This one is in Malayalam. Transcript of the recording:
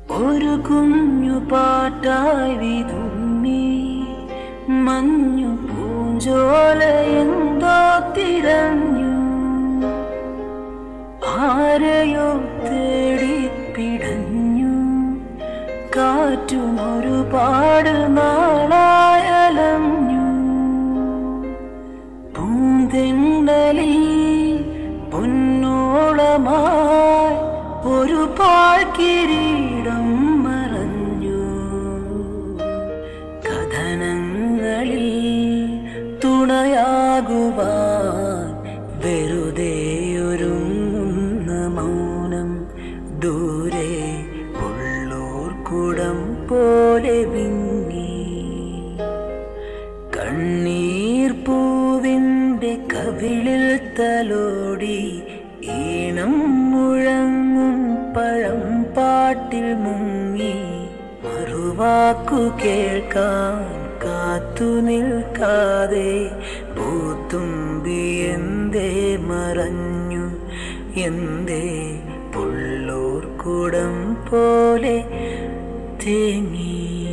ഒരു കുഞ്ഞു പാട്ടായി വിതുമ്മി മഞ്ഞു പൂഞ്ചോല എന്തോ തിരഞ്ഞു ആരെയോ തേടി പിടഞ്ഞു കാറ്റും ഒരുപാട് നാളായലഞ്ഞു പൂന്തെണ്ടലിൽ പൊന്നോളമായി ഒരു പാഴ്കിരീടം മറഞ്ഞു കഥനങ്ങളിൽ തുണയാകുവാൻ വെറുതെയൊരുങ്ങുന്ന മൗനം ദൂരെ ഉള്ളോർ കുടം പോലെ വിങ്ങി കണ്ണീർ പൂവിൻ്റെ കവിളിൽ തലോടി ഈണം മുഴങ്ങും പഴം പാട്ടിൽ മുങ്ങി മറുവാക്കു കേൾക്കാൻ കാത്തു നിൽക്കാതെ പൂത്തുമ്പി എന്തേ മറഞ്ഞു എന്തേ പുള്ളൂർ കുടം പോലെ തേങ്ങി